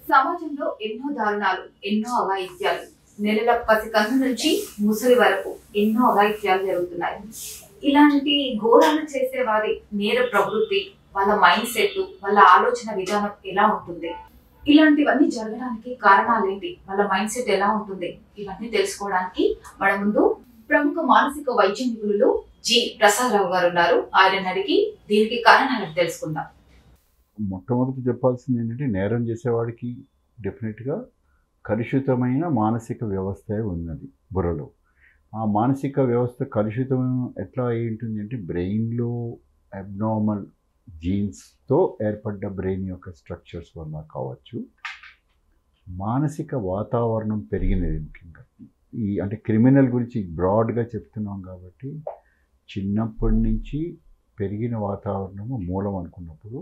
సమాజంలో ఎన్నో దారుణాలు ఎన్నో అఘాయిత్యాలు నెలల పసి కన్ను నుంచి ముసలి వరకు ఎన్నో అఘాయిత్యాలు జరుగుతున్నాయి ఇలాంటి ఘోరాలు చేసే వారి నేర ప్రవృత్తి వాళ్ళ మైండ్ సెట్ వాళ్ళ ఆలోచన విధానం ఎలా ఉంటుంది ఇలాంటివన్నీ జరగడానికి కారణాలేంటి వాళ్ళ మైండ్ సెట్ ఎలా ఉంటుంది ఇవన్నీ తెలుసుకోవడానికి మన ముందు ప్రముఖ మానసిక వైద్య నిపుణులు జి ప్రసాదరావు గారు ఉన్నారు ఆయన అడిగి దీనికి కారణాలను తెలుసుకుందాం మొట్టమొదటి చెప్పాల్సింది ఏంటంటే నేరం చేసేవాడికి డెఫినెట్గా కలుషితమైన మానసిక వ్యవస్థ ఉన్నది బుర్రలో ఆ మానసిక వ్యవస్థ కలుషితం ఎట్లా అయి ఉంటుంది అంటే బ్రెయిన్లో అబ్నార్మల్ జీన్స్తో ఏర్పడ్డ బ్రెయిన్ యొక్క స్ట్రక్చర్స్ వల్ల కావచ్చు మానసిక వాతావరణం పెరిగినది ముఖ్యంగా ఈ అంటే క్రిమినల్ గురించి బ్రాడ్గా చెప్తున్నాం కాబట్టి చిన్నప్పటి నుంచి పెరిగిన వాతావరణము మూలం అనుకున్నప్పుడు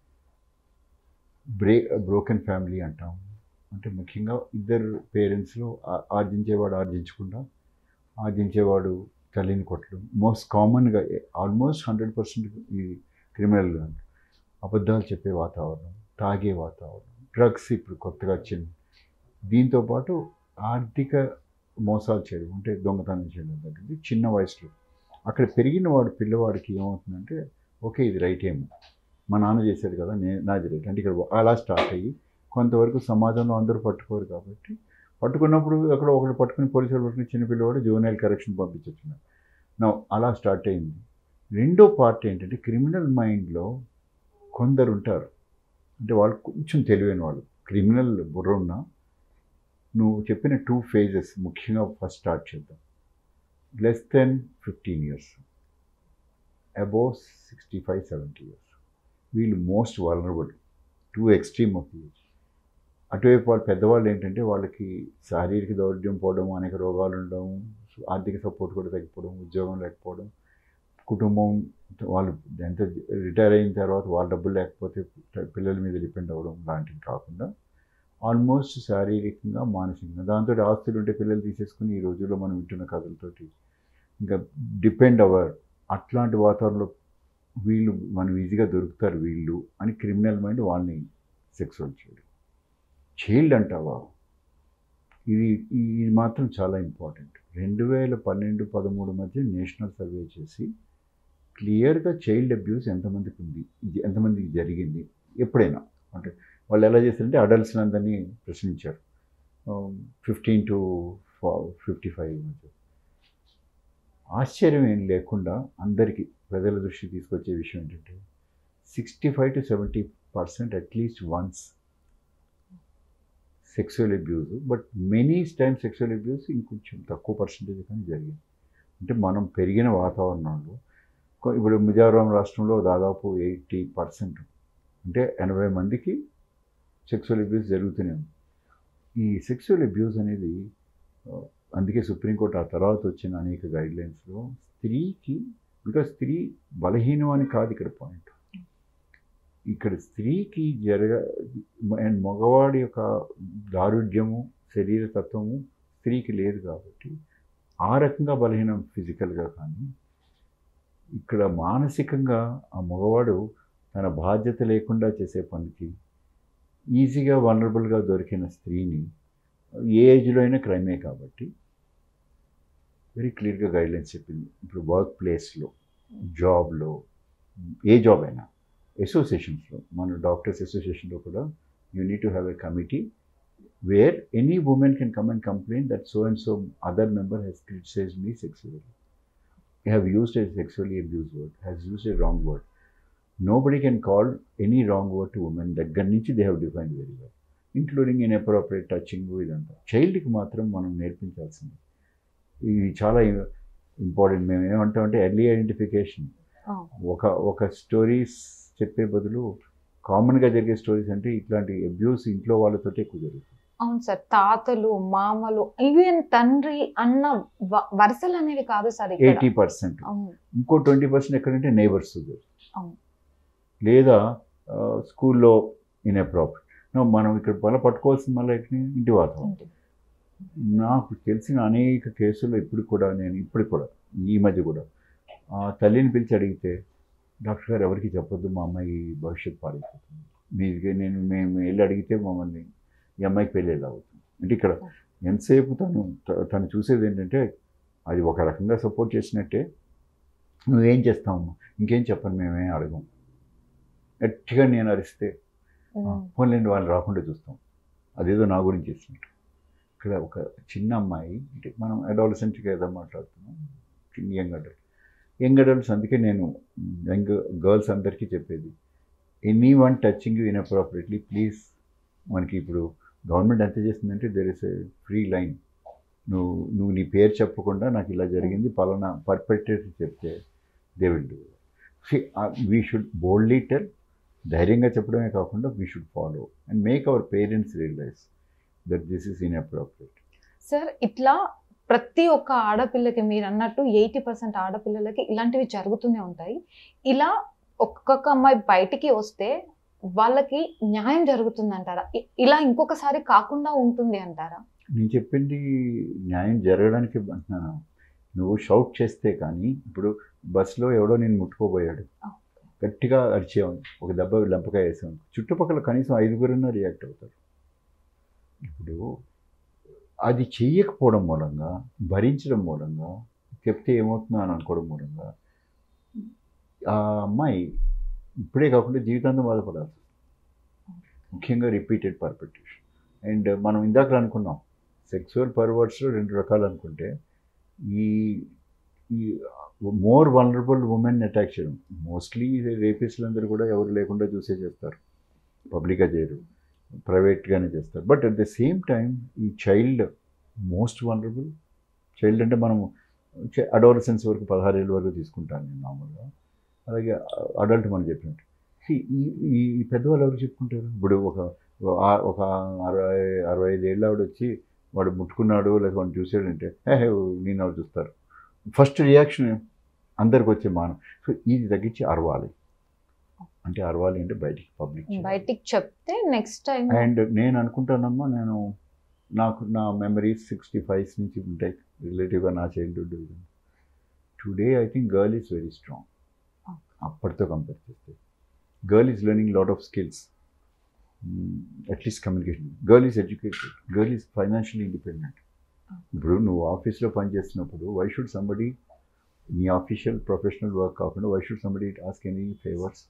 బ్రే బ్రోకెన్ ఫ్యామిలీ అంటాం అంటే ముఖ్యంగా ఇద్దరు పేరెంట్స్లో ఆ- ఆర్జించేవాడు ఆర్జించకుండా ఆర్జించేవాడు తల్లిని కొట్టడం మోస్ట్ కామన్గా ఆల్మోస్ట్ హండ్రెడ్ పర్సెంట్ ఈ క్రిమినల్ అబద్ధాలు చెప్పే వాతావరణం తాగే వాతావరణం డ్రగ్స్ ఇప్పుడు కొత్తగా వచ్చింది దీంతోపాటు ఆర్థిక మోసాలు చేయడం అంటే దొంగతనం చేయడం తగ్గింది చిన్న వయసులో అక్కడ పెరిగిన వాడు పిల్లవాడికి ఏమవుతుందంటే ఓకే ఇది రైట్ ఏమో మా నాన్న చేశాడు కదా నే నాది రైట్ అంటే ఇక్కడ అలా స్టార్ట్ అయ్యి కొంతవరకు సమాజంలో అందరూ పట్టుకోరు కాబట్టి పట్టుకున్నప్పుడు అక్కడ ఒకటి పట్టుకుని పోలీసులు పట్టుకుని చిన్న పిల్లవాడు జూనియల్ కరెక్షన్ పంపించున్నారు నా అలా స్టార్ట్ అయింది రెండో పార్ట్ ఏంటంటే క్రిమినల్ మైండ్లో కొందరు ఉంటారు అంటే వాళ్ళు కొంచెం తెలివైన వాళ్ళు క్రిమినల్ బుర్ర ఉన్న నువ్వు చెప్పిన టూ ఫేజెస్ ముఖ్యంగా ఫస్ట్ స్టార్ట్ చేద్దాం less than fifteen years above sixty five seventy years వీళ్ళు most vulnerable two extreme of age అటువైపు వాళ్ళు పెద్దవాళ్ళు ఏంటంటే వాళ్ళకి శారీరక దౌర్యం పోవడం అనేక రోగాలు ఉండడం ఆర్థిక సపోర్ట్ కూడా తగ్గిపోవడం ఉద్యోగం లేకపోవడం కుటుంబం వాళ్ళు ఎంత రిటైర్ అయిన తర్వాత వాళ్ళ డబ్బులు లేకపోతే పిల్లల మీద డిపెండ్ అవ్వడం లాంటివి కాకుండా ఆల్మోస్ట్ శారీరకంగా మానసికంగా దాంతో ఆస్తులు ఉంటే పిల్లలు తీసేసుకుని ఈ రోజుల్లో మనం వింటున్న కథలతోటి ఇంకా డిపెండ్ అవ్వరు అట్లాంటి వాతావరణంలో వీళ్ళు మనం ఈజీగా దొరుకుతారు వీళ్ళు అని క్రిమినల్ మైండ్ వాళ్ళని సెక్సువల్ చేయడం చైల్డ్ అంటావా ఇది ఇది మాత్రం చాలా ఇంపార్టెంట్ రెండు వేల పన్నెండు పదమూడు మధ్య నేషనల్ సర్వే చేసి క్లియర్గా చైల్డ్ అబ్యూస్ ఎంతమందికి ఉంది ఇది ఎంతమందికి జరిగింది ఎప్పుడైనా అంటే వాళ్ళు ఎలా చేశారంటే అడల్ట్స్ అందరినీ ప్రశ్నించారు ఫిఫ్టీన్ టు ఫిఫ్టీ ఫైవ్ మధ్య ఆశ్చర్యం ఏం లేకుండా అందరికీ ప్రజల దృష్టి తీసుకొచ్చే విషయం ఏంటంటే sixty five to seventy percent at least once sexual abuse but many time sexual abuse ఇంకొంచెం తక్కువ పర్సెంటేజ్ కానీ జరిగింది అంటే మనం పెరిగిన వాతావరణంలో కొ- ఇప్పుడు మిజోరాం రాష్ట్రంలో దాదాపు ఎయిటీ పర్సెంట్ అంటే ఎనభై మందికి సెక్సువల్ అబ్యూస్ జరుగుతూనే ఉంది ఈ సెక్సువల్ అబ్యూస్ అనేది ఆ, అందుకే సుప్రీంకోర్టు ఆ తర్వాత వచ్చిన అనేక గైడ్లైన్స్లో స్త్రీకి బికాజ్ స్త్రీ బలహీనం అని కాదు ఇక్కడ పాయింట్ ఇక్కడ స్త్రీకి జరగ అండ్ మగవాడి యొక్క దారుఢ్యము శరీర తత్వము స్త్రీకి లేదు కాబట్టి ఆ రకంగా బలహీనం ఫిజికల్గా కానీ ఇక్కడ మానసికంగా ఆ మగవాడు తన బాధ్యత లేకుండా చేసే పనికి ఈజీగా వనరబుల్గా దొరికిన స్త్రీని ఏ ఏజ్లో అయినా క్రైమే కాబట్టి వెరీ క్లియర్గా గైడ్లైన్స్ చెప్పింది ఇప్పుడు వర్క్ ప్లేస్లో జాబ్లో ఏ జాబ్ అయినా అసోసియేషన్స్లో మన డాక్టర్స్ అసోసియేషన్లో కూడా you need to have a committee where any women can come and complaint that so and so other member he's criticise me sexually have used a sexually abused word, has used a wrong word. Nobody can call any wrong word to women. దగ్గర నుంచి they have defined very well including inappropriate touching ఇదంతా చైల్డ్కి మాత్రం మనం నేర్పించాల్సింది ఇది చాలా important మేము ఏమంటామంటే ఎర్లీ ఐడెంటిఫికేషన్ ఒక ఒక స్టోరీస్ చెప్పే బదులు కామన్గా జరిగే స్టోరీస్ అంటే ఇట్లాంటి అబ్యూస్ ఇంట్లో వాళ్ళతోటే ఎక్కువ జరుగుతుంది అవును సార్ తాతలు మామలు ఈవెన్ తండ్రి అన్న వ- వరుసలు అనేవి కాదు సార్ ఇక్కడ ఎయిటీ పర్సెంట్ అవును ఇంకో ట్వంటీ పర్సెంట్ ఎక్కడంటే నైబర్స్ అవును. లేదా ఆ, స్కూల్లో ఇన్అప్రాపర్ మనం ఇక్కడ మళ్ళీ పట్టుకోవాల్సింది మళ్ళీ ఎట్లా? ఇంటి వాతావరణం ఉంది. నాకు తెలిసిన అనేక కేసులు ఇప్పుడు కూడా నేను ఇప్పుడు కూడా ఈ మధ్య కూడా ఆ తల్లిని పిలిచి అడిగితే డాక్టర్ గారు ఎవరికి చెప్పొద్దు మా అమ్మాయి భవిష్యత్తు పాడైపోతుంది మీది నేను మేము వెళ్ళి అడిగితే మమ్మల్ని ఈ అమ్మాయికి పెళ్ళి ఎలా అవుతుంది అంటే ఇక్కడ ఎంతసేపు తను త- తను చూసేది ఏంటంటే అది ఒక రకంగా సపోర్ట్ చేసినట్టే నువ్వేం చేస్తావు ఇంకేం చెప్పను మేమేం అడగం గట్టిగా నేను అరిస్తే ఉమ్. పోన్లేండి వాళ్ళు రాకుండా చూస్తాం అదేదో నా గురించి చేసినట్టు ఇక్కడ ఒక చిన్న అమ్మాయి అంటే మనం అడాలసెంట్గా ఏదో మాట్లాడుతున్నాం చిన్న యంగ్ అడల్ట్ యంగ్ అడల్ట్స్ అందుకే నేను యంగ్ గర్ల్స్ అందరికీ చెప్పేది any one touching you inappropriately please మనకి ఇప్పుడు గవర్నమెంట్ ఎంత చేస్తుందంటే there is a free line నువ్వు నువ్వు నీ పేరు చెప్పకుండా నాకు ఇలా జరిగింది పలానా పర్పెక్టేటర్ చెప్తే they will do we should boldly tell ధైర్యంగా చెప్పడమే కాకుండా we should follow and make our parents realise that this is inappropriate sir ఇట్లా ప్రతి ఒక్క ఆడపిల్లకి మీరు అన్నట్టు ఎయిటీ పర్సెంట్ ఆడపిల్లలకి ఇలాంటివి జరుగుతూనే ఉంటాయి ఇలా ఒక్కొక్క అమ్మాయి బయటికి వస్తే వాళ్ళకి న్యాయం జరుగుతుంది అంటారా ఇ- ఇలా ఇంకొకసారి కాకుండా ఉంటుంది అంటారా నేను చెప్పింది న్యాయం జరగడానికి అంటున్నాను నువ్వు షౌట్ చేస్తే కానీ ఇప్పుడు బస్సులో ఎవడో నేను ముట్టుకోబోయాడు గట్టిగా అరిచేవాడు ఒక దెబ్బ లెంపకాయ వేసేవాడు చుట్టుపక్కల కనీసం ఐదుగురున్నా రియాక్ట్ అవుతారు ఇప్పుడు అది చెయ్యకపోవడం మూలంగా భరించడం మూలంగా చెప్తే ఏమవుతుందో అని అనుకోవడం మూలంగా ఆ అమ్మాయి ఇప్పుడే కాకుండా జీవితాంతం బాధపడాల్సి వస్తుంది. ముఖ్యంగా రిపీటెడ్ పర్పెక్టేషన్ అండ్ మనం ఇందాక అనుకున్నాం సెక్సువల్ పర్వర్డ్స్లో రెండు రకాలు అనుకుంటే ఈ ఈ మోర్ వనరబుల్ ఉమెన్ అటాక్ చేయడం మోస్ట్లీ రేపిస్టులు అందరూ కూడా ఎవరు లేకుండా చూసే చేస్తారు పబ్లిక్గా చేయరు ప్రైవేట్గానే చేస్తారు but at the same time ఈ చైల్డ్ మోస్ట్ వనరబుల్ చైల్డ్ అంటే మనం అడోలసెన్స్ వరకు పదహారు ఏళ్ళ వరకు తీసుకుంటాను నేను మామూలుగా అలాగే అడల్ట్ మనం చెప్పినట్టు See, ఈ ఈ ఈ పెద్దవాళ్ళు ఎవరు చెప్పుకుంటారు ఇప్పుడు ఒక ఆ- ఒక అరవై అరవై ఐదు ఏళ్ళ ఆవిడ వచ్చి వాడు ముట్టుకున్నాడు లేక వాడు చూసాడంటే హే నేను ఎవరు చూస్తారు ఫస్ట్ రియాక్షన్ అందరికి వచ్చే మానం సో ఇది తగ్గించి అరవాలి అంటే అరవాలి అంటే బయటికి పబ్లిక్ బయటికి చెప్తే నెక్స్ట్ టైం అండ్ నేను అనుకుంటానమ్మా నేను నాకు నా మెమరీస్ సిక్స్టీ ఫైవ్స్ నుంచి ఉంటాయి రిలేటివ్గా నా childhood today I think girl is very strong అప్పటితో కంపేర్ చేస్తే girl is learning lot of skills at least communication girl is educated girl is financially independent ఇప్పుడు నువ్వు ఆఫీస్లో పనిచేస్తున్నప్పుడు వై షుడ్ సంబడి నీ ఆఫీషియల్ ప్రొఫెషనల్ వర్క్ కాకుండా why should somebody ask any favours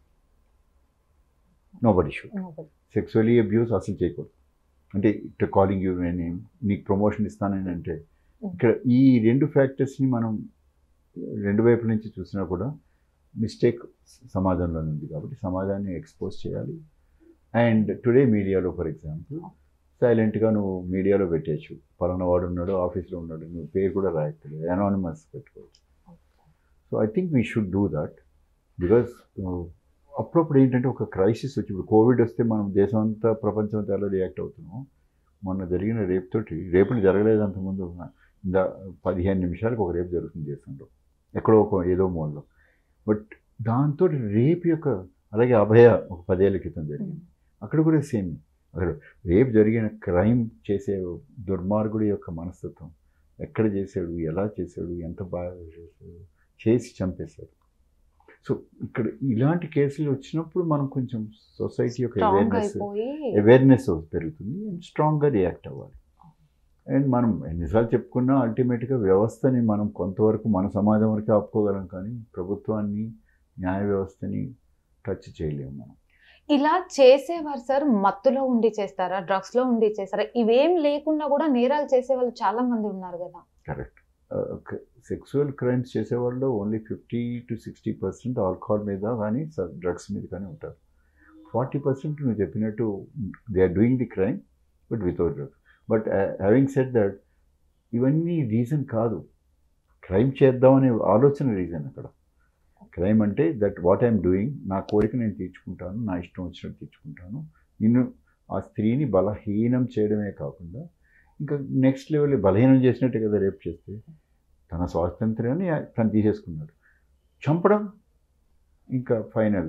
nobody should sexually abuse అసలు చేయకూడదు అంటే it calling you name నీకు ప్రమోషన్ ఇస్తానని అంటే ఇక్కడ ఈ రెండు ఫ్యాక్టర్స్ని మనం రెండు వైపుల నుంచి చూసినా కూడా మిస్టేక్ సమాజంలో ఉంది కాబట్టి సమాజాన్ని ఎక్స్పోజ్ చేయాలి అండ్ టుడే మీడియాలో ఫర్ ఎగ్జాంపుల్ సైలెంట్గా నువ్వు మీడియాలో పెట్టేయచ్చు పలానా వాడు ఉన్నాడు ఆఫీస్లో ఉన్నాడు నువ్వు పేరు కూడా రాయక్కర్లేదు అనానిమస్ పెట్టుకోవచ్చు so I think we should do that because అప్పుడప్పుడు ఏంటంటే ఒక క్రైసిస్ వచ్చి ఇప్పుడు కోవిడ్ వస్తే మనం దేశం అంతా ప్రపంచం అంతా ఎలా రియాక్ట్ అవుతున్నాం మొన్న జరిగిన రేపు తోటి రేపులు జరగలేదు అంతకుముందు ఇందా పదిహేను నిమిషాలకు ఒక రేపు జరుగుతుంది దేశంలో ఎక్కడో ఒక ఏదో మూలలో బట్ దాంతో రేపు యొక్క అలాగే అభయ ఒక పదేళ్ల క్రితం జరిగింది అక్కడ కూడా సేమ్ అక్కడ రేపు జరిగిన క్రైమ్ చేసే దుర్మార్గుడి యొక్క మనస్తత్వం ఎక్కడ చేశాడు ఎలా చేశాడు ఎంత బాగా చేశాడు చేసి చంపేశాడు సో ఇక్కడ ఇలాంటి కేసులు వచ్చినప్పుడు మనం కొంచెం సొసైటీ యొక్క స్ట్రాంగ్ అవేర్నెస్ అయిపోయి అవేర్నెస్ పెరుగుతుంది అండ్ స్ట్రాంగ్గా రియాక్ట్ అవ్వాలి అండ్ మనం ఎన్నిసార్లు చెప్పుకున్నా అల్టిమేట్గా వ్యవస్థని మనం కొంతవరకు మన సమాజం వరకు ఆపుకోగలం కానీ ప్రభుత్వాన్ని న్యాయ వ్యవస్థని టచ్ చేయలేము మనం ఇలా చేసేవారు సార్ మత్తులో ఉండి చేస్తారా డ్రగ్స్ లో ఉండి చేస్తారా ఇవేం లేకుండా కూడా నేరాలు చేసే వాళ్ళు చాలా మంది ఉన్నారు కదా కరెక్ట్ సెక్సువల్ క్రైమ్స్ చేసేవాళ్ళు only fifty to sixty percent alcohol మీద కానీ డ్రగ్స్ మీద కానీ ఉంటారు ఫార్టీ పర్సెంట్ నువ్వు చెప్పినట్టు they are doing the crime but without drugs but having set that ఇవన్నీ రీజన్ కాదు క్రైమ్ చేద్దామనే ఆలోచన రీజన్ అక్కడ క్రైమ్ అంటే దట్ వాట్ ఐఎమ్ డూయింగ్ నా కోరిక నేను తీర్చుకుంటాను నా ఇష్టం వచ్చినట్టు తీర్చుకుంటాను నిన్ను ఆ స్త్రీని బలహీనం చేయడమే కాకుండా ఇంకా నెక్స్ట్ లెవెల్ బలహీనం చేసినట్టే కదా రేపు చేస్తే తన స్వాతంత్ర్యాన్ని తను తీసేసుకున్నాడు చంపడం ఇంకా ఫైనల్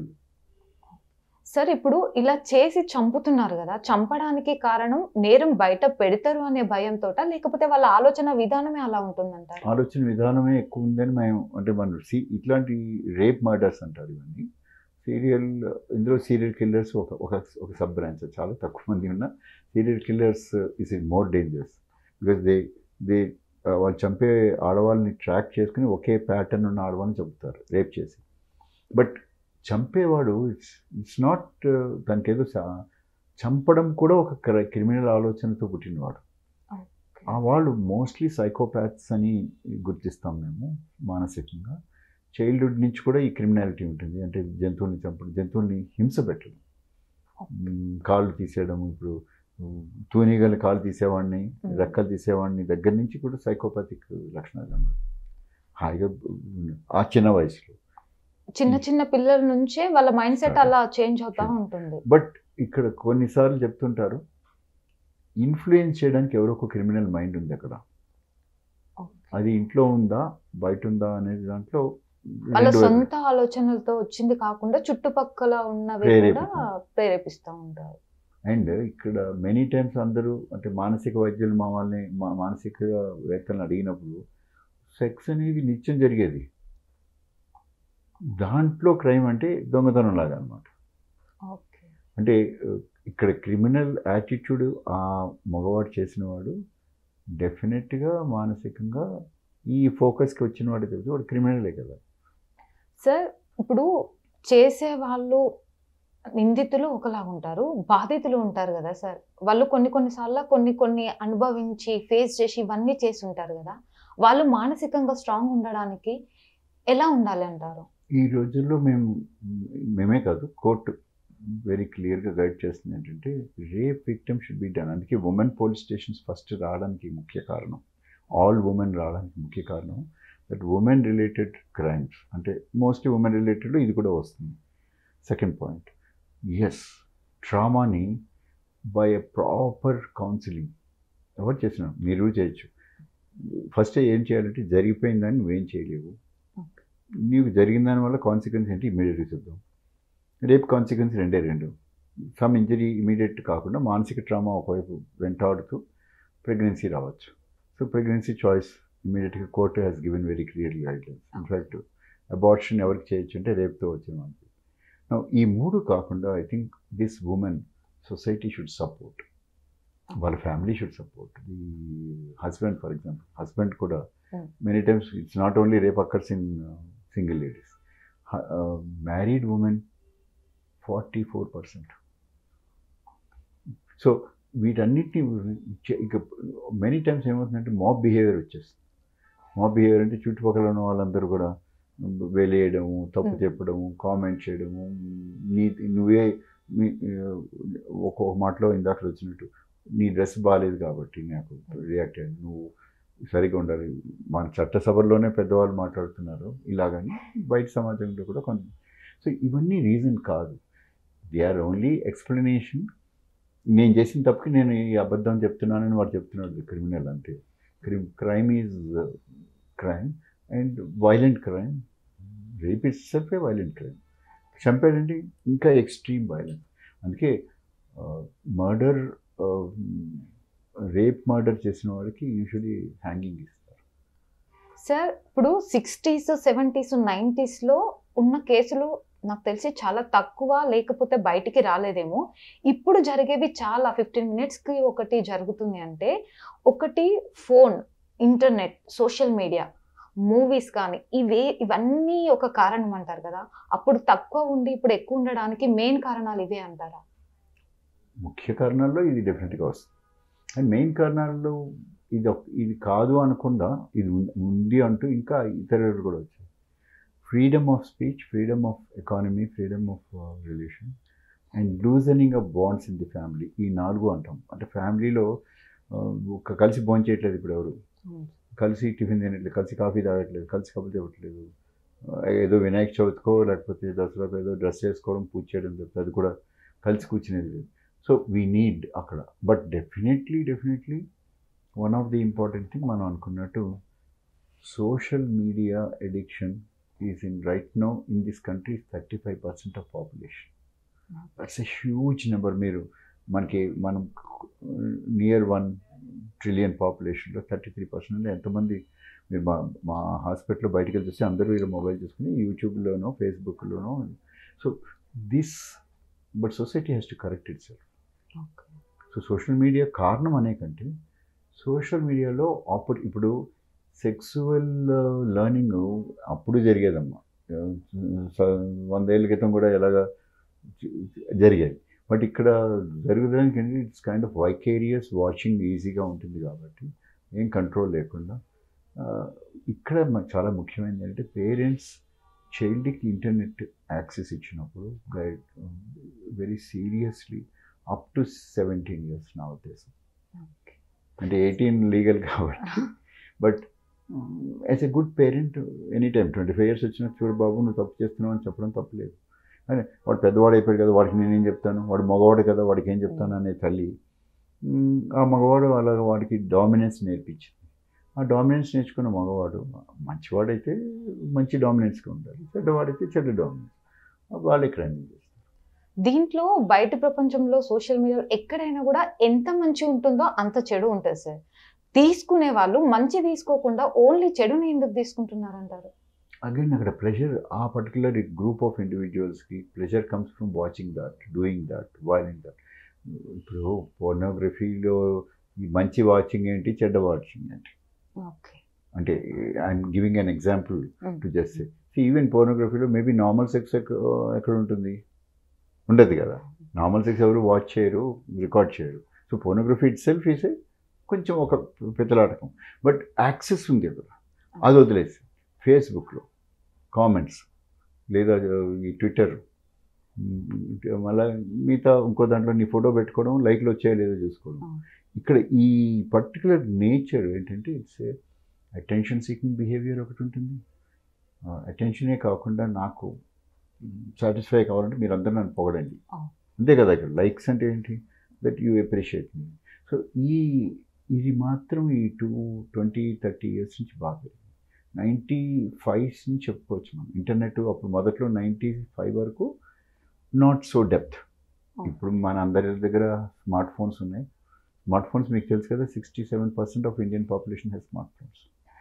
సార్ ఇప్పుడు ఇలా చేసి చంపుతున్నారు కదా చంపడానికి కారణం నేరం బయట పెడతారు అనే భయంతో లేకపోతే వాళ్ళ ఆలోచన విధానమే అలా ఉంటుందంటారు ఆలోచన విధానమే ఎక్కువ ఉందని మేము అంటే మనం సి ఇట్లాంటి రేప్ మర్డర్స్ అంటారు ఇవన్నీ సీరియల్ ఇందులో సీరియల్ కిల్లర్స్ ఒక ఒక ఒక సబ్ బ్రాంచ్ చాలా తక్కువ మంది ఉన్న serial killers is it more dangerous because they they వాళ్ళు చంపే ఆడవాళ్ళని ట్రాక్ చేసుకుని ఒకే ప్యాటర్న్ ఉన్న ఆడవాళ్ళని చంపుతారు రేప్ చేసి బట్ చంపేవాడు ఇట్స్ ఇట్స్ నాట్ దానికి ఏదో చ- చంపడం కూడా ఒక క్రిమినల్ ఆలోచనతో పుట్టినవాడు ఆ వాళ్ళు మోస్ట్లీ సైకోపాథ్స్ అని గుర్తిస్తాం మేము మానసికంగా చైల్డ్హుడ్ నుంచి కూడా ఈ క్రిమినాలిటీ ఉంటుంది అంటే జంతువుల్ని చంపడం జంతువుల్ని హింస పెట్టడం మ్, కాళ్ళు తీసేయడం ఇప్పుడు మ్, తూనీగల కాళ్ళు తీసేవాడిని Hmm. రెక్కలు తీసేవాడిని దగ్గర నుంచి కూడా సైకోపాథిక్ లక్షణాలు అన్నమాట హాయిగా ఉ- ఆ చిన్న వయసులో చిన్న చిన్న పిల్లల నుంచే వాళ్ళ మైండ్ సెట్ అలా చేంజ్ అవుతా Sure. ఉంటుంది బట్ ఇక్కడ కొన్నిసార్లు చెప్తుంటారు ఇన్ఫ్లుయెన్స్ చేయడానికి ఎవరో ఒక క్రిమినల్ మైండ్ ఉంది అక్కడ అది ఇంట్లో ఉందా బయట ఉందా అనేది దాంట్లో వాళ్ళ రెండు వైపులు. సొంత ఆలోచనలతో వచ్చింది కాకుండా చుట్టుపక్కల ఉన్నవి కూడా ప్రేరేపితం. ప్రేరేపిస్తూ ఉంటారు అండ్ ఇక్కడ మెనీ టైమ్స్ అందరూ అంటే మానసిక వైద్యులు మా వాళ్ళని మా మానసిక వేత్తలను అడిగినప్పుడు సెక్స్ అనేది నిత్యం జరిగేది దాంట్లో క్రైమ్ అంటే దొంగతనం లాగా అనమాట ఓకే అంటే uh, ఇక్కడ క్రిమినల్ యాటిట్యూడ్ ఆ మగవాడు చేసిన వాడు డెఫినెట్గా మానసికంగా ఈ ఫోకస్కి వచ్చిన వాడు తెలిసి వాడు క్రిమినలే కదా సార్ ఇప్పుడు చేసే వాళ్ళు నిందితులు ఒకలాగా ఉంటారు బాధితులు ఉంటారు కదా సార్ వాళ్ళు కొన్ని కొన్నిసార్లు కొన్ని కొన్ని అనుభవించి ఫేస్ చేసి ఇవన్నీ చేసి ఉంటారు కదా వాళ్ళు మానసికంగా స్ట్రాంగ్ ఉండడానికి ఎలా ఉండాలి అంటారు ఈ రోజుల్లో మేము మేమే కాదు కోర్టు వెరీ క్లియర్గా గైడ్ చేస్తుంది ఏంటంటే rape victim should be done అందుకే ఉమెన్ పోలీస్ స్టేషన్స్ ఫస్ట్ రావడానికి ముఖ్య కారణం ఆల్ ఉమెన్ రావడానికి ముఖ్య కారణం దట్ ఉమెన్ రిలేటెడ్ క్రైమ్స్ అంటే మోస్ట్లీ ఉమెన్ రిలేటెడ్ ఇది కూడా వస్తుంది సెకండ్ పాయింట్ ఎస్ ట్రామాని బై ఎ ప్రాపర్ కౌన్సిలింగ్ ఎవరు చేసినా మీరు చేయొచ్చు ఫస్ట్ ఏం చేయాలంటే జరిగిపోయిందని నువ్వేం చేయలేవు నీకు జరిగిన దాని వల్ల కాన్సిక్వెన్స్ ఏంటి ఇమీడియట్గా చూద్దాం రేపు కాన్సిక్వెన్స్ రెండే రెండు సమ్ ఇంజరీ ఇమీడియట్ కాకుండా మానసిక ట్రామా ఒకవైపు వెంటాడుతూ ప్రెగ్నెన్సీ రావచ్చు సో ప్రెగ్నెన్సీ చాయిస్ ఇమీడియట్గా court has given very clear guidelines in fact abortion ఎవరికి చేయొచ్చు అంటే రేపుతో వచ్చిన మనకి Now, ఈ మూడు కాకుండా I think this women society should support వాళ్ళ family should support the husband for example husband కూడా Hmm. Many times it's not only rape occurs in single ladies married women forty four percent so వీటన్నిటిని చే- ఇక many times ఏమవుతుందంటే mob behaviour వచ్చేస్తుంది mob behaviour అంటే చుట్టుపక్కల ఉన్న వాళ్ళందరూ కూడా వెలేయడము తప్పు Hmm. చెప్పడము కామెంట్ చేయడము నీ నువ్వే మీ ఒక్కొక్క మాటలో ఇందాక వచ్చినట్టు నీ డ్రెస్ బాగాలేదు కాబట్టి నాకు రియాక్ట్ అయ్యాను నువ్వు సరిగా ఉండాలి మన చట్టసభల్లోనే పెద్దవాళ్ళు మాట్లాడుతున్నారు ఇలాగని బయట సమాజంలో కూడా కొంత సో ఇవన్నీ రీజన్ కాదు దే ఆర్ ఓన్లీ ఎక్స్ప్లెనేషన్ నేను చేసిన తప్పుకి నేను ఈ అబద్ధం చెప్తున్నానని వాడు చెప్తున్నాడు క్రిమినల్ అంటే crime crime is crime and violent crime rape is self a violent crime చంపాడంటే ఇంకా ఎక్స్ట్రీమ్ వైలెన్స్ అందుకే మర్డర్ రేప్ మర్డర్ చేసిన వాళ్ళకి యూజువలీ హ్యాంగింగ్ ఇస్తారు సార్ ఇప్పుడు సిక్స్టీస్ సెవెంటీస్ నైంటీస్లో ఉన్న కేసులు నాకు తెలిసి చాలా తక్కువ లేకపోతే బయటికి రాలేదేమో ఇప్పుడు జరిగేవి చాలా ఫిఫ్టీన్ మినిట్స్కి ఒకటి జరుగుతుంది అంటే ఒకటి phone internet social media movies కానీ ఇవే ఇవన్నీ ఒక కారణం అంటారు కదా అప్పుడు తక్కువ ఉండి ఇప్పుడు ఎక్కువ ఉండడానికి మెయిన్ కారణాలు ఇవే అంటారా ముఖ్య కారణాల్లో ఇది డెఫినెట్గా వస్తుంది అండ్ మెయిన్ కారణాల్లో ఇది ఒక- ఇది కాదు అనకుండా ఇది ఉం- ఉంది అంటూ ఇంకా ఇతరులు కూడా వచ్చాయి freedom of speech freedom of economy freedom of relation and loosening of bonds in the family ఈ నాలుగు అంటాం అంటే ఫ్యామిలీలో ఒక కలిసి భోజనం చేయట్లేదు ఇప్పుడు ఎవరు కలిసి టిఫిన్ తినట్లేదు కలిసి కాఫీ తాగట్లేదు కలిసి కబుర్లు చెప్పట్లేదు ఆ, ఏదో వినాయక చవితికో లేకపోతే దసరాకో ఏదో డ్రెస్ వేసుకోవడం పూజ చేయడం తప్పితే అది కూడా కలిసి కూర్చునేది లేదు సో వీ నీడ్ అక్కడ but definitely definitely one of the important thing మనం అనుకున్నట్టు social media addiction is in right no in this country thirty five percent of population that's a huge number మీరు మనకి మనం నియర్ వన్ ట్రిలియన్ పాపులేషన్లో thirty three percent ఎంతమంది మీరు మా మా హాస్పిటల్లో బయటికి వెళ్ళి చూస్తే అందరూ ఇలా మొబైల్ చూసుకుని యూట్యూబ్లోనో ఫేస్బుక్లోనో so this but society has to correct itself okay so social media కారణం అనే కంటే సోషల్ మీడియాలో ఆపర్ ఇప్పుడు సెక్సువల్ లర్నింగ్ అప్పుడు జరిగేదమ్మా స- వందేళ్ల క్రితం కూడా ఎలాగా జరిగేది బట్ ఇక్కడ జరుగుదానికి it's kind of vicarious watching ఈజీగా ఉంటుంది కాబట్టి ఏం కంట్రోల్ లేకుండా ఆ, ఇక్కడ మనకు చాలా ముఖ్యమైనది ఏంటంటే పేరెంట్స్ చైల్డ్కి ఇంటర్నెట్ యాక్సెస్ ఇచ్చినప్పుడు guide very seriously up to seventeen years నా ఉద్దేశం ఓకే అంటే ఎయిటీన్ లీగల్ కాబట్టి but as a good parent any time twenty five years వచ్చినా చూడు బాబు నువ్వు తప్పు చేస్తున్నావు అని చెప్పడం తప్పలేదు అని వాడు పెద్దవాడు అయిపోయాడు కదా వాడికి నేనేం చెప్తాను వాడు మగవాడు కదా వాడికి ఏం చెప్తాను అనే తల్లి మ్, ఆ మగవాడు అలా వాడికి డామినెన్స్ నేర్పించింది ఆ డామినెన్స్ నేర్చుకున్న మగవాడు మంచివాడైతే మంచి డామినెన్స్గా ఉండాలి చెడ్డవాడైతే చెడ్డ డామినెన్స్ వాళ్ళే క్రైమ్ చేస్తారు దీంట్లో బయట ప్రపంచంలో సోషల్ మీడియాలో ఎక్కడైనా కూడా ఎంత మంచి ఉంటుందో అంత చెడు ఉంటుంది సార్ తీసుకునే వాళ్ళు మంచి తీసుకోకుండా ఓన్లీ చెడుని ఎందుకు తీసుకుంటున్నారంటారు అగైన్ అక్కడ ప్లెజర్ ఆ పర్టికులర్ గ్రూప్ ఆఫ్ ఇండివిజువల్స్కి pleasure comes from watching that doing that viewing that ఇప్పుడు పోర్నోగ్రఫీలో ఈ మంచి వాచింగ్ ఏంటి చెడ్డ వాచింగ్ ఏంటి ఓకే అంటే I'm giving an example Mm. To just even పోర్నోగ్రఫీలో మేబీ నార్మల్ సెక్స్ ఎక్కడ ఉంటుంది ఉండదు కదా నార్మల్ సెక్స్ ఎవరు వాచ్ చేయరు రికార్డ్ చేయరు so pornography itself is కొంచెం ఒక పెద్దలాటకం బట్ యాక్సెస్ ఉంది అక్కడ అది వదిలేసి ఫేస్బుక్లో కామెంట్స్ లేదా ఈ ట్విట్టర్ మళ్ళీ మిగతా ఇంకో దాంట్లో నీ ఫోటో పెట్టుకోవడం లైక్లు వచ్చాయో లేదో చూసుకోవడం Mm. ఇక్కడ ఈ పర్టికులర్ నేచర్ ఏంటంటే ఇట్స్ అటెన్షన్ సీకింగ్ బిహేవియర్ ఒకటి ఉంటుంది అటెన్షనే కాకుండా నాకు సాటిస్ఫై కావాలంటే మీరు అందరూ నన్ను పొగడండి Oh. అంతే కదా ఇక్కడ లైక్స్ అంటే ఏంటి that you appreciate me so ఈ ఇది మాత్రం ఈ టూ ట్వంటీ థర్టీ ఇయర్స్ నుంచి బాగా పెరిగింది నైంటీ ఫైవ్స్ నుంచి చెప్పుకోవచ్చు మనం ఇంటర్నెట్ అప్పుడు మొదట్లో నైంటీ ఫైవ్ వరకు నాట్ సో డెప్త్ Oh. ఇప్పుడు మన అందరి దగ్గర స్మార్ట్ ఫోన్స్ ఉన్నాయి స్మార్ట్ ఫోన్స్ మీకు తెలుసు కదా sixty seven percent of Indian population has smart phones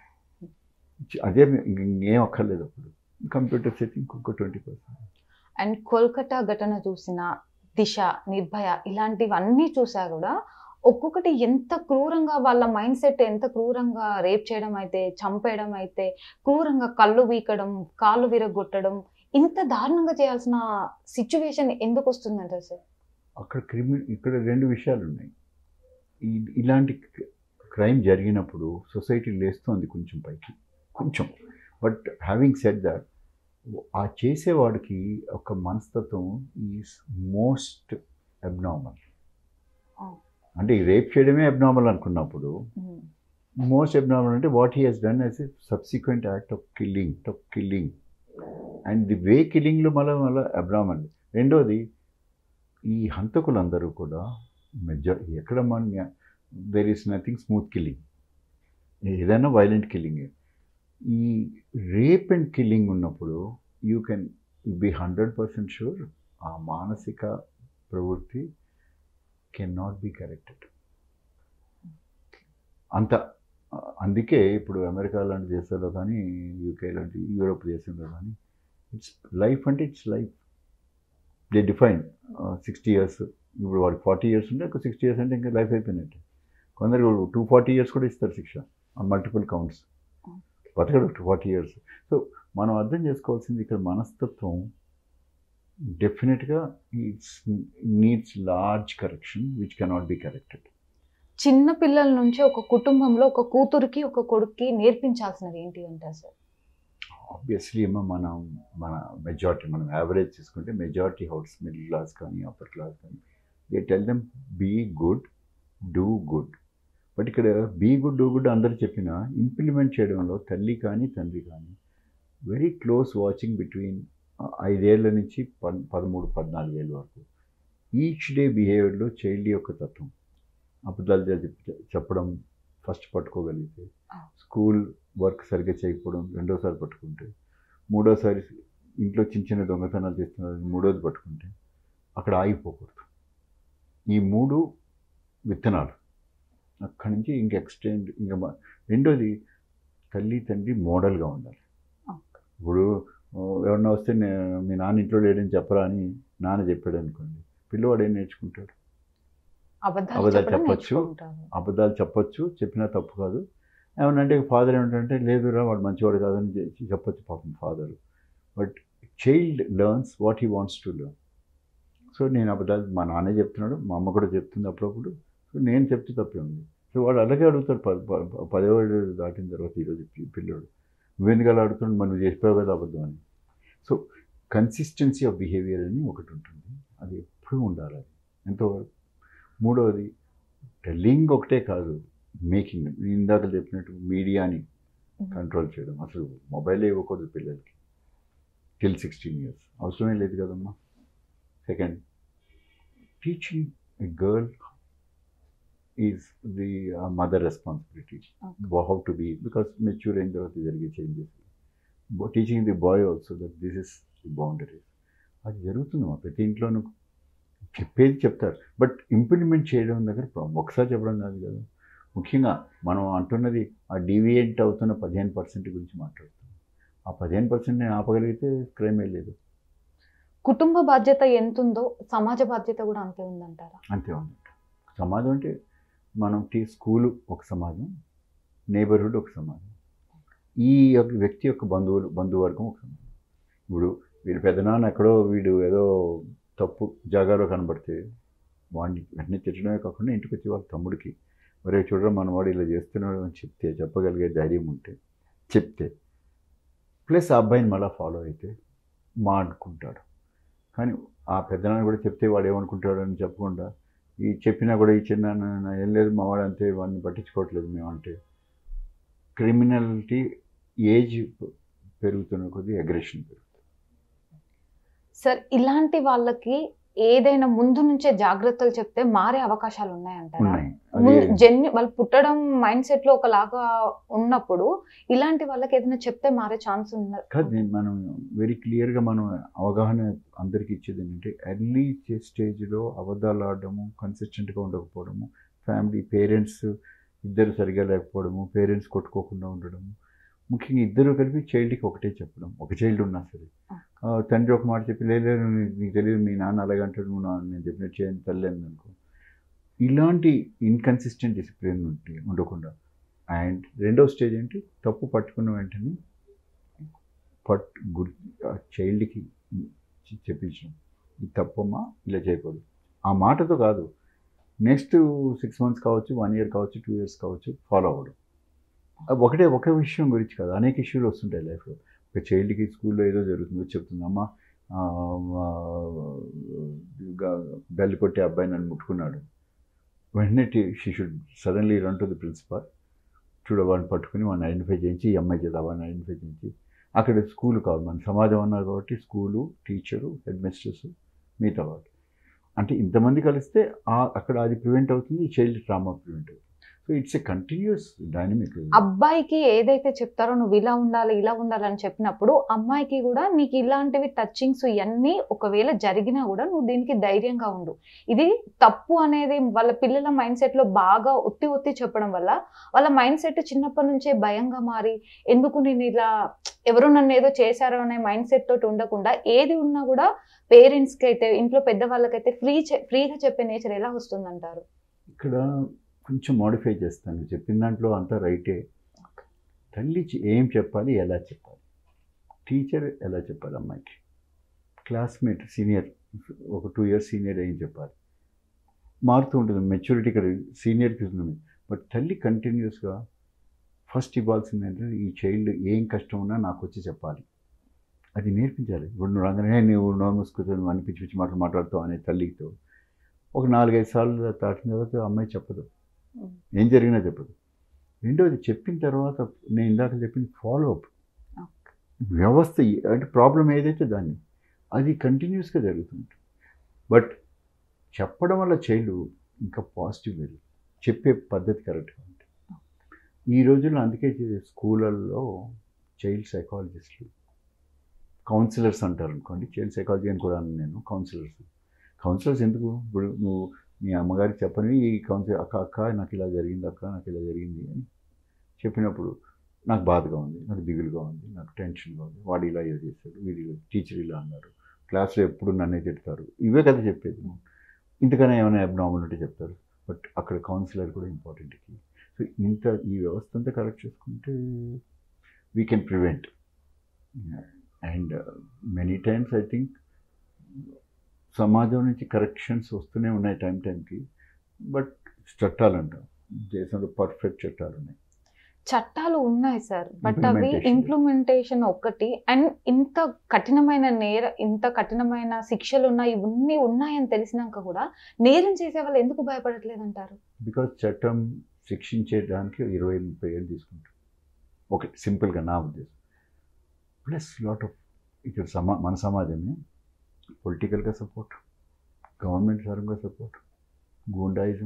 అదే ఇంక- ఇంకేం అక్కర్లేదు అప్పుడు కంప్యూటర్స్ అయితే ఇంకొక ట్వంటీ పర్సెంట్ అండ్ కోల్కతా ఘటన చూసిన దిశ నిర్భయ ఇలాంటివన్నీ చూసా కూడా ఒక్కొక్కటి ఎంత క్రూరంగా వాళ్ళ మైండ్ సెట్ ఎంత క్రూరంగా రేప్ చేయడం అయితే చంపేయడం అయితే క్రూరంగా కళ్ళు వీకడం కాళ్ళు విరగొట్టడం ఇంత దారుణంగా చేయాల్సిన సిచ్యువేషన్ ఎందుకు వస్తుందంటారు సార్ అక్కడ క్రిమి ఇక్కడ రెండు విషయాలు ఉన్నాయి ఈ- ఇలాంటి క్రైమ్ జరిగినప్పుడు సొసైటీ లేస్తోంది కొంచెం పైకి కొంచెం బట్ హ్యావింగ్ సెడ్ దట్ ఆ చేసేవాడికి ఒక మనస్తత్వం ఈజ్ మోస్ట్ అబ్నార్మల్ Oh. అంటే ఈ రేప్ చేయడమే అబ్నార్మల్ అనుకున్నప్పుడు ఉమ్. మోస్ట్ అబ్నార్మల్ అంటే what he has done as a subsequent act of killing of killing and the way కిల్లింగ్లో మళ్ళీ మళ్ళీ అబ్నార్మల్ రెండోది ఈ హంతకులందరూ కూడా మెజార్ ఎక్కడ మన there is nothing smooth killing ఏదైనా వైలెంట్ కిల్లింగ్ ఈ రేప్ అండ్ కిల్లింగ్ ఉన్నప్పుడు you can be hundred percent sure ఆ మానసిక ప్రవృత్తి కెన్ నాట్ బి కరెక్టెడ్ అంత అందుకే ఇప్పుడు అమెరికా లాంటి దేశాల్లో కానీ యూకే లాంటి యూరోప్ దేశంలో కానీ ఇట్స్ లైఫ్ అంటే it's life they define sixty years ఇప్పుడు వాడికి ఫార్టీ ఇయర్స్ ఉంటే ఒక సిక్స్టీ ఇయర్స్ అంటే ఇంకా లైఫ్ అయిపోయినట్టు కొందరు టూ ఫార్టీ ఇయర్స్ కూడా ఇస్తారు శిక్ష మల్టిపుల్ కౌంట్స్ బతకడు టూ ఫార్టీ ఇయర్స్ సో మనం అర్థం చేసుకోవాల్సింది ఇక్కడ మనస్తత్వం డెఫినెట్గా it's needs large correction which cannot be corrected చిన్న పిల్లల నుంచి ఒక కుటుంబంలో ఒక కూతురికి ఒక కొడుక్కి నేర్పించాల్సినది ఏంటి అంటారు సార్ ఆబ్వియస్లీ ఏమో మనం మన మెజారిటీ మనం యావరేజ్ తీసుకుంటే మెజారిటీ హౌస్ మిడిల్ క్లాస్ కానీ అప్పర్ క్లాస్ కానీ they tell them be good do good but ఇక్కడ బీ గుడ్ డూ గుడ్ అందరు చెప్పినా ఇంప్లిమెంట్ చేయడంలో తల్లి కానీ తండ్రి కానీ వెరీ క్లోజ్ వాచింగ్ బిట్వీన్ ఐదేళ్ల నుంచి పద్ పదమూడు పద్నాలుగేళ్ళ వరకు ఈచ్ డే బిహేవియర్లో చైల్డ్ యొక్క తత్వం అబద్ధాలు చెప్ప- చెప్పడం ఫస్ట్ పట్టుకోగలిగితే స్కూల్ వర్క్ సరిగ్గా చేయకపోవడం రెండోసారి పట్టుకుంటే మూడోసారి ఇంట్లో చిన్న చిన్న దొంగతనాలు చేస్తున్నారు మూడోది పట్టుకుంటే అక్కడ ఆగిపోకూడదు ఈ మూడు విత్తనాలు అక్కడి నుంచి ఇంక ఎక్స్టెండ్ ఇంకా మ- రెండోది తల్లి తండ్రి మోడల్గా ఉండాలి ఇప్పుడు ఎవరన్నా వస్తే నే- మీ నాన్న ఇంట్లో లేడని చెప్పరా అని నాన్న చెప్పాడు అనుకోండి పిల్లవాడు ఏం నేర్చుకుంటాడు అబద్ధాలు అబద్ధాలు చెప్పడం చెప్పొచ్చు. నేర్చుకుంటారు అబద్ధాలు చెప్పొచ్చు చెప్పినా తప్పు కాదు ఏమనంటే ఫాదర్ ఏమిటంటే లేదురా వాడు మంచివాడు కాదని చె- చెప్పొచ్చు పాపం father but child learns what he wants to learn so నేను అబద్ధాలు మా నాన్నే చెప్తున్నాడు మా అమ్మ కూడా చెప్తుంది అప్పుడప్పుడు సో నేను చెప్తే తప్పే ఉంది సో వాడు అలాగే అడుగుతాడు ప ప- ప- పదేవాడు దాటిన తర్వాత ఈరోజు పి- పిల్లోడు నువ్వెందుకు అలా అడుగుతున్నాడు మనం చెప్పావు కదా అబద్ధం అని సో కన్సిస్టెన్సీ ఆఫ్ బిహేవియర్ అని ఒకటి ఉంటుంది అది ఎప్పుడూ ఉండాలి అది ఎంతవరకు మూడవది టెల్లింగ్ ఒకటే కాదు మేకింగ్ నేను ఇందాక చెప్పినట్టు మీడియాని కంట్రోల్ చేయడం అసలు మొబైల్ ఇవ్వకూడదు పిల్లలకి టిల్ సిక్స్టీన్ ఇయర్స్ అవసరమే లేదు కదమ్మా second teaching a girl is the mother responsibility how to be because mature అయిన తర్వాత జరిగే changes teaching the boy also that this is the boundaries అది జరుగుతుంది మా ప్రతి ఇంట్లోనూ చెప్పేది చెప్తారు బట్ ఇంప్లిమెంట్ చేయడం దగ్గర ప్రాబ్లం ఒకసారి చెప్పడం కాదు కదా ముఖ్యంగా మనం అంటున్నది ఆ డీవియేట్ అవుతున్న పదిహేను పర్సెంట్ గురించి మాట్లాడుతున్నాం ఆ పదిహేను పర్సెంట్ నేను ఆపగలిగితే క్రైమే లేదు కుటుంబ బాధ్యత ఎంత ఉందో సమాజ బాధ్యత కూడా అంతే ఉందంటారా అంతే ఉంది సమాజం అంటే మనం టీ స్కూలు ఒక సమాజం నేబర్హుడ్ ఒక సమాజం ఈ యొక్క వ్యక్తి యొక్క బంధువులు బంధువర్గం ఒక సమాజం ఇప్పుడు వీడు పెద్దనాన్న ఎక్కడో వీడు ఏదో తప్పు జాగాలో కనబడితే వాడిని వెంటనే తిట్టడమే కాకుండా ఇంటికి వచ్చి వాళ్ళ తమ్ముడికి మరే చూడరా మనవాడు ఇలా చేస్తున్నాడు అని చెప్తే చెప్పగలిగే ధైర్యం ఉంటే చెప్తే ప్లస్ ఆ అబ్బాయిని మళ్ళీ ఫాలో అయితే మాడుకుంటాడు కానీ ఆ పెద్దనాన్న కూడా చెప్తే వాడు ఏమనుకుంటాడు అని చెప్పకుండా ఈ చెప్పినా కూడా ఈ చిన్న నాన్న ఏం లేదు మా వాడు అంతే వాడిని పట్టించుకోవట్లేదు మేము అంటే క్రిమినాలిటీ ఏజ్ పెరుగుతున్న కొద్దీ అగ్రెషన్ పెరుగుతుంది సార్ ఇలాంటి వాళ్ళకి ఏదైనా ముందు నుంచే జాగ్రత్తలు చెప్తే మారే అవకాశాలు ఉన్నాయంటారా ఉన్నాయి ముందు అది జన్యు వాళ్ళు పుట్టడం మైండ్ సెట్ లో ఒకలాగా ఉన్నప్పుడు ఇలాంటి వాళ్ళకి ఏదైనా చెప్తే మారే ఛాన్స్ ఉన్నది కాదు నేను మనం వెరీ క్లియర్గా మనం అవగాహన అందరికీ ఇచ్చేది ఏంటంటే ఎర్లీ స్టేజ్లో అబద్ధాలు ఆడడము కన్సిస్టెంట్గా ఉండకపోవడము ఫ్యామిలీ పేరెంట్స్ ఇద్దరు సరిగా లేకపోవడము పేరెంట్స్ కొట్టుకోకుండా ఉండడము ముఖ్యంగా ఇద్దరు కలిపి చైల్డ్కి ఒకటే చెప్పడం ఒక చైల్డ్ ఉన్నా సరే ఆ, తండ్రి ఒక మాట చెప్పి లేదు లేదు, నీ- నీకు తెలియదు మీ నాన్న అలాగే అంటాడు నువ్వు నా నేను చెప్పినట్టు చేయని తల్లి అనుకో ఇలాంటి ఇన్కన్సిస్టెంట్ డిసిప్లిన్ ఉంటే ఉండకుండా అండ్ రెండో స్టేజ్ ఏంటి తప్పు పట్టుకున్న వెంటనే పట్ గుర్ చైల్డ్కి చెప్పించడం ఇది తప్పమ్మా ఇలా చేయకూడదు ఆ మాటతో కాదు నెక్స్ట్ సిక్స్ మంత్స్ కావచ్చు వన్ ఇయర్ కావచ్చు టూ ఇయర్స్ కావచ్చు ఫాలో అవ్వడం అది ఒకటే ఒకే విషయం గురించి కాదు అనేక ఇష్యూలు వస్తుంటాయి లైఫ్లో ఒక చైల్డ్కి స్కూల్లో ఏదో జరుగుతుందో చెప్తుంది అమ్మ బెల్ కొట్టే అబ్బాయి నన్ను ముట్టుకున్నాడు వెంటనే she should suddenly run to the principal చూడ వాడిని పట్టుకుని వాడిని ఐడెంటిఫై చేయించి ఈ అమ్మాయి చేత వాడిని ఐడెంటిఫై చేయించి అక్కడ స్కూల్ కావాలి మన సమాజం అన్నారు కాబట్టి స్కూలు టీచరు హెడ్ మిస్టర్స్ మిగతా వాళ్ళు అంటే ఇంతమంది కలిస్తే ఆ- అక్కడ అది ప్రివెంట్ అవుతుంది చైల్డ్ ట్రామా ప్రివెంట్ అవుతుంది so it's a continuous dynamic అబ్బాయికి ఏదైతే చెప్తారో నువ్వు ఇలా ఉండాలి ఇలా ఉండాలి అని చెప్పినప్పుడు అమ్మాయికి కూడా నీకు ఇలాంటివి టచింగ్స్ ఇవన్నీ ఒకవేళ జరిగినా కూడా నువ్వు దీనికి ధైర్యంగా ఉండు ఇది తప్పు అనేది వాళ్ళ పిల్లల మైండ్ సెట్ లో బాగా ఒత్తి ఒత్తి చెప్పడం వల్ల వాళ్ళ మైండ్ సెట్ చిన్నప్పటి నుంచే భయంగా మారి ఎందుకు నేను ఇలా ఎవరు నన్ను ఏదో చేశారో అనే మైండ్ సెట్ తోటి ఉండకుండా ఏది ఉన్నా కూడా పేరెంట్స్ కి అయితే ఇంట్లో పెద్దవాళ్ళకైతే ఫ్రీ ఫ్రీగా చెప్పే నేచర్ ఎలా వస్తుందంటారు ఇక్కడ కొంచెం మోడిఫై చేస్తాను నువ్వు చెప్పిన దాంట్లో అంతా రైటే తల్లి చె- ఏం చెప్పాలి ఎలా చెప్పాలి టీచర్ ఎలా చెప్పాలి అమ్మాయికి క్లాస్మేట్ సీనియర్ ఒక టూ ఇయర్స్ సీనియర్ ఏం చెప్పాలి మారుతూ ఉంటుంది మెచ్యూరిటీ ఇక్కడ సీనియర్కి ఉంటుంది బట్ తల్లి కంటిన్యూస్గా ఫస్ట్ ఇవ్వాల్సింది ఏంటంటే ఈ చైల్డ్ ఏం కష్టం ఉన్నా నాకు వచ్చి చెప్పాలి అది నేర్పించాలి ఇప్పుడు నువ్వు రాగానే నువ్వు నోరు మూసుకుంటావు నువ్వు అని పిచ్చి పిచ్చి మాటలు మాట్లాడుతావు అనే తల్లితో ఒక నాలుగైదు సార్లు దాటిన తర్వాత ఆ అమ్మాయి చెప్పదు ఏం జరిగినా చెప్పదు రెండోది చెప్పిన తర్వాత నేను ఇందాక చెప్పింది ఫాలో అప్ వ్యవస్థ ఏ- అంటే ప్రాబ్లం ఏదైతే దాన్ని అది కంటిన్యూస్గా జరుగుతుంది బట్ చెప్పడం వల్ల చైల్డ్ ఇంకా పాజిటివ్ వెళ్ళి చెప్పే పద్ధతి కరెక్ట్గా ఉంటుంది ఈ రోజుల్లో అందుకే చే- స్కూళ్ళల్లో చైల్డ్ సైకాలజిస్టులు కౌన్సిలర్స్ అంటారు అనుకోండి చైల్డ్ సైకాలజీ అని కూడా అన్నాను నేను కౌన్సిలర్స్ కౌన్సిలర్స్ ఎందుకు ఇప్పుడు నువ్వు మీ అమ్మగారికి చెప్పని ఈ కౌన్సిలర్ అక్క అక్క నాకు ఇలా జరిగింది అక్క నాకు ఇలా జరిగింది అని చెప్పినప్పుడు నాకు బాధగా ఉంది నాకు దిగులుగా ఉంది నాకు టెన్షన్గా ఉంది వాడు ఇలా ఇలా చేశాడు వీడు ఇలా టీచర్ ఇలా అన్నారు క్లాస్లో ఎప్పుడు నన్నే తిడతారు ఇవే కదా చెప్పేది ఇంతకన్నా ఏమైనా అబ్నార్మల్ ఉంటే చెప్తారు బట్ అక్కడ కౌన్సిలర్ కూడా ఇంపార్టెంట్ సో ఇంత ఈ వ్యవస్థ అంతా కరెక్ట్ చేసుకుంటే we can prevent and many times I think సమాజం నుంచి కరెక్షన్స్ వస్తూనే ఉన్నాయి టైం టైంకి బట్ చట్టాలు అంటాం దేశంలో పర్ఫెక్ట్ చట్టాలు ఉన్నాయి చట్టాలు ఉన్నాయి సార్ బట్ అవి Implementation. ఇంప్లిమెంటేషన్ ఒక్కటి అండ్ ఇంత కఠినమైన నేర ఇంత కఠినమైన శిక్షలు ఉన్నాయి ఇవన్నీ ఉన్నాయని తెలిసినాక కూడా నేరం చేసే వాళ్ళు ఎందుకు భయపడట్లేదు అంటారు బికాజ్ చట్టం శిక్షించేదానికి ఇరవై ముప్పై ఏళ్ళు తీసుకుంటాం ఓకే సింపుల్గా నా ఉద్దేశం ప్లస్ లాట్ ఆఫ్ ఇక్కడ సమా మన సమాజమే పొలిటికల్గా సపోర్ట్ గవర్నమెంట్ పరంగా సపోర్ట్ గూండాయిజం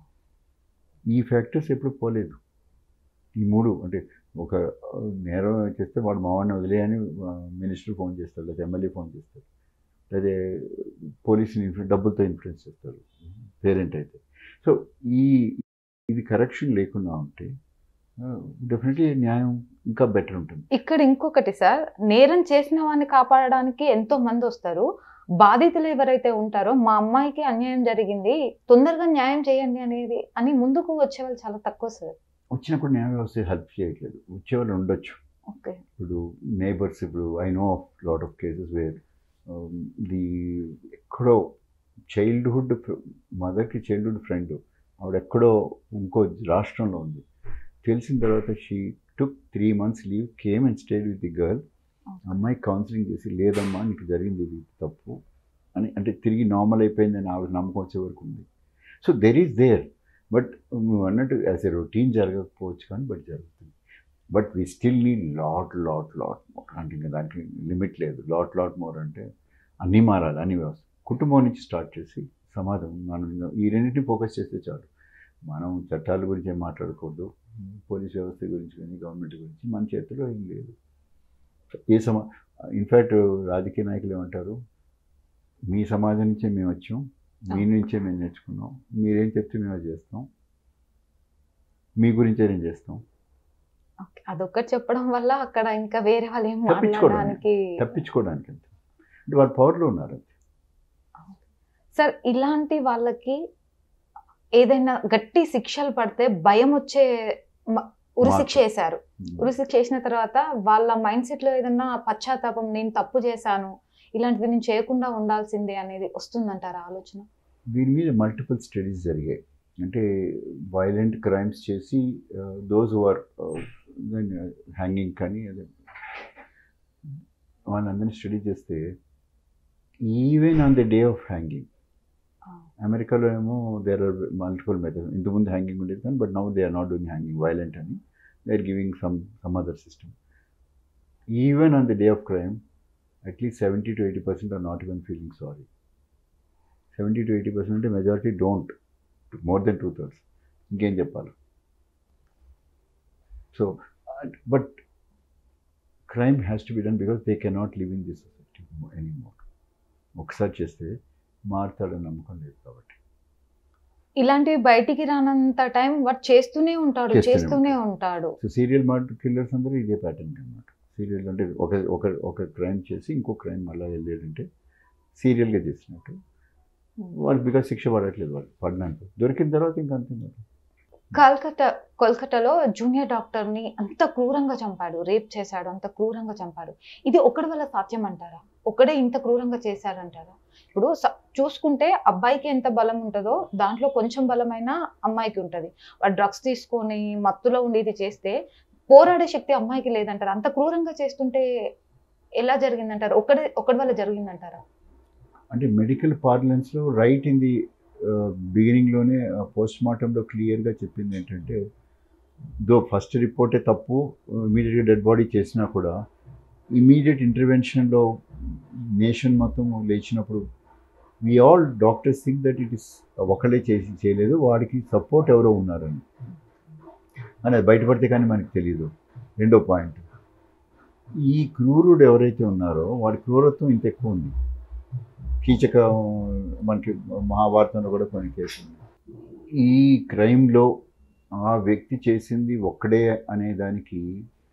ఈ ఫ్యాక్టర్స్ ఎప్పుడు పోలేదు ఈ మూడు అంటే ఒక ఆ, నేరం చేస్తే వాడు మావాడిని వదిలేయని మినిస్టర్ ఫోన్ చేస్తాడు లేదా ఎమ్మెల్యే ఫోన్ చేస్తాడు లేదా పోలీసుని ఇన్ఫ్లు- డబ్బులతో ఇన్ఫ్లుయెన్స్ చేస్తారు పేరెంట్ అయితే సో ఈ ఇది కరెక్షన్ లేకుండా ఉంటే డెఫినెట్లీ న్యాయం ఇంకా బెటర్ ఉంటుంది ఇక్కడ ఇంకొకటి సార్ నేరం చేసిన వాడిని కాపాడడానికి ఎంతో మంది వస్తారు బాధితులు ఎవరైతే ఉంటారో మా అమ్మాయికి అన్యాయం జరిగింది తొందరగా న్యాయం చేయండి అనేది అని ముందుకు వచ్చే వాళ్ళు చాలా తక్కువ సార్ వచ్చినప్పుడు న్యాయ వ్యవస్థ హెల్ప్ చేయట్లేదు వచ్చేవాళ్ళు ఉండొచ్చు ఓకే ఇప్పుడు నేబర్స్ ఇప్పుడు I know of lot of cases where the ఎక్కడో చైల్డ్హుడ్ మదర్కి చైల్డ్హుడ్ ఫ్రెండ్ ఆవిడ ఎక్కడో ఇంకో రాష్ట్రంలో ఉంది తెలిసిన తర్వాత she took three months leave came and stayed with the girl అమ్మాయి కౌన్సిలింగ్ చేసి లేదమ్మా నీకు జరిగింది ఇది తప్పు అని అంటే తిరిగి నార్మల్ అయిపోయిందని ఆవిడ నమ్మకం వచ్చే వరకు ఉంది so there is there but నువ్వు అన్నట్టు యాజ్ ఎ రొటీన్ జరగకపోవచ్చు కానీ బట్ జరుగుతుంది but we still need lot lot lot more అంటే ఇంకా దానికి లిమిట్ లేదు లాట్ లాట్ మోర్ అంటే అన్నీ మారాలి అన్ని వ్యవస్థ కుటుంబం నుంచి స్టార్ట్ చేసి సమాజం మనం ఈ రెండింటిని ఫోకస్ చేస్తే చాలు మనం చట్టాల గురించి ఏం మాట్లాడకూడదు పోలీస్ వ్యవస్థ గురించి కానీ గవర్నమెంట్ గురించి మన చేతిలో ఏం లేదు ఏ సమా ఇన్ఫ్యాక్ట్ రాజకీయ నాయకులు ఏమంటారు మీ సమాజం నుంచే మేము వచ్చాం మీ నుంచే మేము నేర్చుకున్నాం మీరేం చెప్తే మేము అది చేస్తాం మీ గురించే నేను చేస్తాం ఓకే. అదొక్కటి చెప్పడం వల్ల అక్కడ ఇంకా వేరే వాళ్ళు ఏం తప్పించుకోవడం. మాట్లాడడానికి తప్పించుకోవడానికి అంతే అంటే వాళ్ళ పవర్లో ఉన్నారు అంతే సార్ ఇలాంటి వాళ్ళకి ఏదైనా గట్టి శిక్షలు పడితే భయం వచ్చే మ- ఉరిశిక్ష మార్పు. వేశారు ఉరిశిక్ష చేసిన తర్వాత వాళ్ళ మైండ్ సెట్ లో ఏదన్నా పశ్చాత్తాపం నేను తప్పు చేశాను ఇలాంటిది నేను చేయకుండా ఉండాల్సిందే అనేది వస్తుందంటారా ఆలోచన దీని మీద మల్టిపుల్ స్టడీస్ జరిగాయి అంటే వైలెంట్ క్రైమ్స్ చేసి దోస్ ఆర్ హ్యాంగింగ్ కానీ అదే వాళ్ళందరినీ స్టడీ చేస్తే even on the day of hanging అమెరికాలో ఏమో దేర్ ఆర్ మల్టిపుల్ మెథడ్స్ ఇంతకుముందు హ్యాంగింగ్ ఉండేది కానీ but now they are not doing hanging violent అని they are giving some some other system even on the day of crime at least seventy to eighty percent are not even feeling sorry seventy to eighty percent అంటే majority don't more than two thirds ఇంకేం చెప్పాలి so but crime has to be done because they cannot live in this society any more ఒకసారి చేస్తే మారుతాడని నమ్మకం లేదు కాబట్టి ఇలాంటివి బయటికి రానంత టైం వాడు చేస్తూనే ఉంటాడు చేస్తూనే చేస్తూనే ఉంటాడు సో సీరియల్ మర్డర్ కిల్లర్స్ అందరూ ఇదే ప్యాటర్న్ అనమాట సీరియల్ అంటే ఒక ఒక ఒక క్రైమ్ చేసి ఇంకో క్రైమ్ మళ్ళీ వెళ్ళాడంటే సీరియల్గా చేసినట్టు వాళ్ళు బికాస్ శిక్ష పడట్లేదు వాళ్ళు పడినాక దొరికిన తర్వాత ఇంకా అంతే మరి కల్కట్టా కోల్కతాలో జూనియర్ డాక్టర్ ని అంత క్రూరంగా చంపాడు రేప్ చేశాడు అంత క్రూరంగా చంపాడు ఇది ఒకటి వల్ల సాధ్యం అంటారా ఒకడే ఇంత క్రూరంగా చేశారంటారా ఇప్పుడు స- చూసుకుంటే అబ్బాయికి ఎంత బలం ఉంటుందో దాంట్లో కొంచెం బలమైన అమ్మాయికి ఉంటుంది వాడు డ్రగ్స్ తీసుకొని మత్తులో ఉండి ఇది చేస్తే పోరాడే శక్తి అమ్మాయికి లేదంటారు అంత క్రూరంగా చేస్తుంటే ఎలా జరిగిందంటారు ఒకటి ఒకటి వల్ల జరిగిందంటారా అంటే మెడికల్ పార్లెన్స్లో రైట్ ఇన్ ది బిగినింగ్లోనే పోస్ట్ మార్టంలో క్లియర్గా చెప్పింది ఏంటంటే దో ఫస్ట్ రిపోర్టే తప్పు ఇమీడియట్గా డెడ్ బాడీ చేసినా కూడా ఇమీడియట్ ఇంటర్వెన్షన్లో నేషన్ మొత్తం లేచినప్పుడు we all doctors think that it is ఒకళ్ళే చేసి చేయలేదు వాడికి సపోర్ట్ ఎవరో ఉన్నారని అని అది బయటపడితే కానీ మనకు తెలియదు రెండో పాయింట్ ఈ క్రూరుడు ఎవరైతే ఉన్నారో వాడి క్రూరత్వం ఇంత ఎక్కువ ఉంది కీచక మనకి మహాభారతంలో కూడా కొన్ని కేసులు ఉన్నాయి. ఈ క్రైమ్లో ఆ వ్యక్తి చేసింది ఒక్కడే అనే దానికి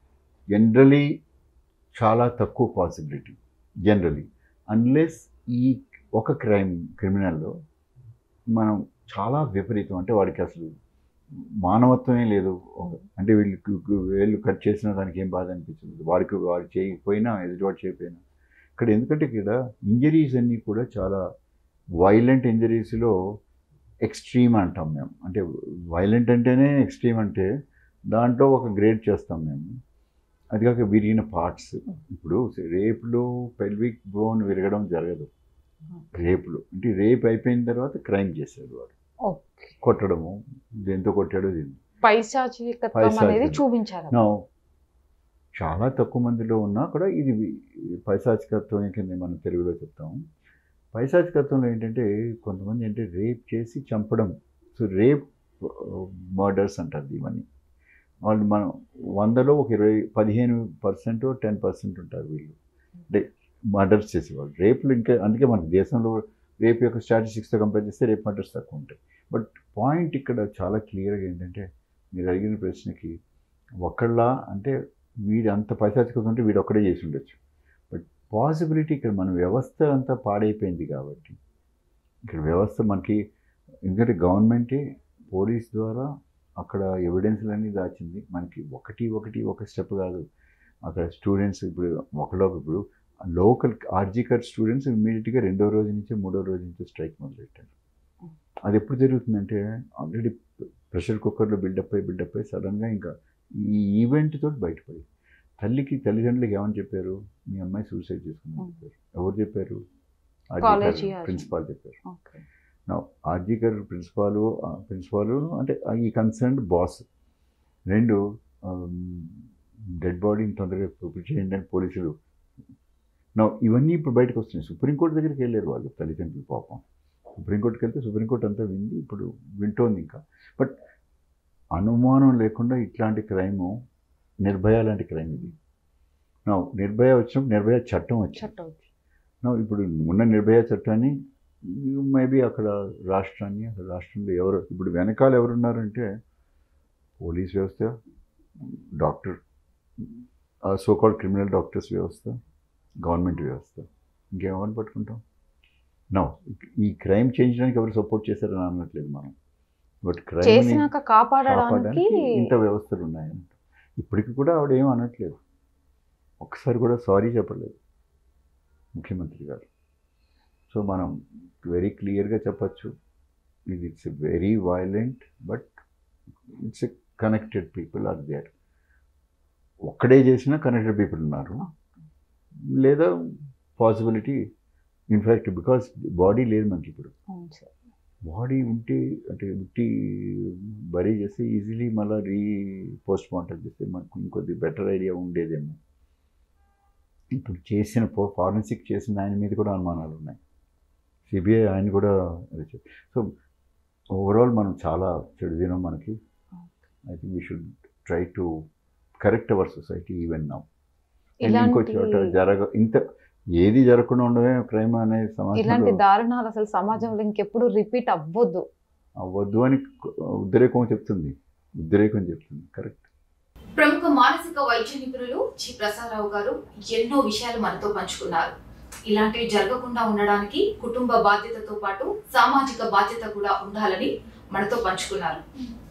జనరలీ చాలా తక్కువ పాసిబిలిటీ జనరలీ అన్లెస్ ఈ ఒక క్రైమ్ క్రిమినల్లో మనం చాలా విపరీతం అంటే వాడికి అసలు మానవత్వమే లేదు ఒక- అంటే వీళ్ళు వేళ్ళు కట్ చేసిన దానికి ఏం బాధ అనిపించదు వాడికి వాడు చేయకపోయినా ఎదుటివాడు చేయకపోయినా ఇక్కడ ఎందుకంటే ఇక్కడ ఇంజరీస్ అన్నీ కూడా చాలా వైలెంట్ ఇంజరీస్లో ఎక్స్ట్రీమ్ అంటాం మేము అంటే వైలెంట్ అంటేనే ఎక్స్ట్రీమ్ అంటే దాంట్లో ఒక గ్రేడ్ చేస్తాం మేము అది కాక విరిగిన పార్ట్స్ ఇప్పుడు రేపులో పెల్విక్ బోన్ విరగడం జరగదు రేపులో అంటే రేప్ అయిపోయిన తర్వాత క్రైమ్ చేశాడు వాడు ఓకే కొట్టడము దేంతో కొట్టాడో దీన్ని పైశాచికత్వం పైశాచికత. అనేది చూపించారు నా చాలా తక్కువ మందిలో ఉన్నా కూడా ఇది వి- పైశాచికత్వం కింద మనం తెలుగులో చెప్తాము పైశాచికత్వంలో ఏంటంటే కొంతమంది అంటే రేప్ చేసి చంపడం సో రేప్ మర్డర్స్ అంటారు ఇవన్నీ వాళ్ళు మనం వందలో ఒక ఇరవై పదిహేను పర్సెంట్ టెన్ పర్సెంట్ ఉంటారు వీళ్ళు అంటే మర్డర్స్ చేసేవాళ్ళు రేపులు ఇంకా అందుకే మన దేశంలో రేప్ యొక్క స్టాటిస్టిక్స్తో కంపేర్ చేస్తే రేప్ మర్డర్స్ తక్కువ ఉంటాయి బట్ పాయింట్ ఇక్కడ చాలా క్లియర్గా ఏంటంటే మీరు అడిగిన ప్రశ్నకి ఒకళ్ళ అంటే వీడు అంత పైశాచికత ఉంటే వీడు ఒక్కడే చేసి ఉండొచ్చు బట్ పాసిబిలిటీ ఇక్కడ మన వ్యవస్థ అంతా పాడైపోయింది కాబట్టి ఇక్కడ వ్యవస్థ మనకి ఎందుకంటే గవర్నమెంటే పోలీస్ ద్వారా అక్కడ ఎవిడెన్స్లన్నీ దాచింది మనకి ఒకటి ఒకటి ఒక స్టెప్ కాదు అక్కడ స్టూడెంట్స్ ఇప్పుడు ఒకలో ఇప్పుడు లోకల్ ఆర్జికర్ స్టూడెంట్స్ ఇమ్మీడియట్గా రెండో రోజు నుంచి మూడో రోజు నుంచి స్ట్రైక్ మొదలెట్టారు అది ఎప్పుడు జరుగుతుందంటే ఆల్రెడీ ప్రెషర్ కుక్కర్లో బిల్డప్ అయ్యి బిల్డప్ అయ్యి సడన్గా ఇంకా ఈ ఈవెంట్ తోటి బయటపడి తల్లికి తల్లిదండ్రులకి ఏమని చెప్పారు మీ అమ్మాయి సూసైడ్ చేసుకుందని చెప్పారు ఎవరు చెప్పారు College యాజమాన్యం. ప్రిన్సిపాల్ చెప్పారు ఓకే నా ఆర్జికర్ ప్రిన్సిపాలు ప్రిన్సిపాలు అంటే ఆ ఈ కన్సర్న్ బాస్ రెండు డెడ్ బాడీని తొందరగా ప్రూవ్ చేయండి అని పోలీసులు నా ఇవన్నీ ఇప్పుడు బయటకు వస్తున్నాయి సుప్రీంకోర్టు దగ్గరికి వెళ్ళారు వాళ్ళు తల్లిదండ్రులు పాపం సుప్రీంకోర్టుకి వెళ్తే సుప్రీంకోర్టు అంతా వింది ఇప్పుడు వింటోంది ఇంకా బట్ అనుమానం లేకుండా ఇట్లాంటి క్రైము నిర్భయ లాంటి క్రైమ్ ఇది నా నిర్భయ వచ్చినప్పుడు నిర్భయ చట్టం వచ్చింది చట్టం నో ఇప్పుడు ఉన్న నిర్భయ చట్టాన్ని మేబీ అక్కడ రాష్ట్రాన్ని అక్కడ రాష్ట్రంలో ఎవరు ఇప్పుడు వెనకాల ఎవరున్నారంటే పోలీస్ వ్యవస్థ డాక్టర్ సోకాల్ క్రిమినల్ డాక్టర్స్ వ్యవస్థ గవర్నమెంట్ వ్యవస్థ ఇంకేమని పట్టుకుంటాం నో ఈ క్రైమ్ చేయించడానికి ఎవరు సపోర్ట్ చేశారని అనట్లేదు మనం బట్ క్రైమ్ చేసినాక కాపాడడానికి కాపాడడానికి ఇంత వ్యవస్థలు ఉన్నాయంట ఇప్పటికి కూడా ఆవిడ ఏం అనట్లేదు ఒక్కసారి కూడా సారీ చెప్పలేదు ముఖ్యమంత్రి గారు సో మనం వెరీ క్లియర్గా చెప్పచ్చు ఇది it's very violent but it's a connected people are there ఒక్కడే చేసినా కనెక్టెడ్ పీపుల్ ఉన్నారు లేదా పాసిబిలిటీ ఇన్ఫ్యాక్ట్ బికాస్ బాడీ లేదు మనకి ఇప్పుడు అవును సార్ బాడీ ఉంటే అంటే ఉట్టి బరీ చేస్తే ఈజీలీ మళ్ళీ రీ పోస్ట్ మార్టం చేస్తే మనకు ఇంకొద్ది బెటర్ ఐడియా ఉండేదేమో ఇప్పుడు చేసిన పో ఫారెన్సిక్ చేసిన ఆయన మీద కూడా అనుమానాలు ఉన్నాయి సిబిఐ ఆయన కూడా సో ఓవరాల్ మనం చాలా చెడు దినం మనకి I think we should try to correct our society even now ఇంకో చోట ఇలాంటి జరగ ఇంత ఏది జరగకుండా ఉండమే ప్రేమ అనే ఇలాంటి సమాజంలో దారుణాలు అసలు సమాజంలో ఇంకెప్పుడు రిపీట్ అవ్వద్దు అవ్వద్దు అని ఉద్రేకం చెప్తుంది ఉద్రేకం చెప్తుంది కరెక్ట్ ప్రముఖ మానసిక వైద్య నిపుణులు జి ప్రసాదరావు గారు ఎన్నో విషయాలు మనతో పంచుకున్నారు ఇలాంటివి జరగకుండా ఉండడానికి కుటుంబ బాధ్యతతో పాటు సామాజిక బాధ్యత కూడా ఉండాలని మనతో పంచుకున్నారు